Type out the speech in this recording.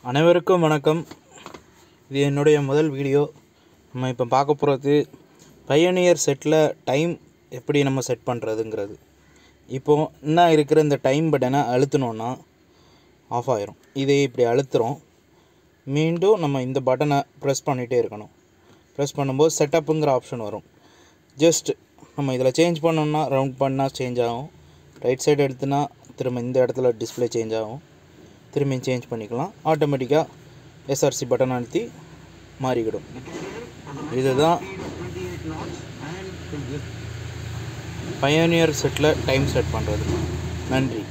அனைவருக்கும் வணக்கம் இது என்னுடைய முதல் வீடியோ நம்ம இப்போ பார்க்க போகிறது பயனியர் செட்டில் டைம் எப்படி நம்ம செட் பண்ணுறதுங்கிறது இப்போது என்ன இருக்கிற இந்த டைம் பட்டனை அழுத்தினோன்னா ஆஃப் ஆயிரும் இதை இப்படி அழுத்துறோம் மீண்டும் நம்ம இந்த பட்டனை ப்ரெஸ் பண்ணிகிட்டே இருக்கணும் ப்ரெஸ் பண்ணும்போது செட்டப்புங்கிற ஆப்ஷன் வரும் ஜஸ்ட் நம்ம இதில் சேஞ்ச் பண்ணோம்னா ரவுண்ட் பண்ணால் சேஞ்ச் ஆகும் ரைட் சைடு எடுத்துனா திரும்ப இந்த இடத்துல டிஸ்ப்ளே சேஞ்ச் ஆகும் திரும்பி சேஞ்ச் பண்ணிக்கலாம் ஆட்டோமேட்டிக்காக எஸ்ஆர்சி பட்டன் அழுத்தி மாறிக்கிடும் இதுதான் பயனியர் செட்டில் டைம் செட் பண்ணுறது நன்றி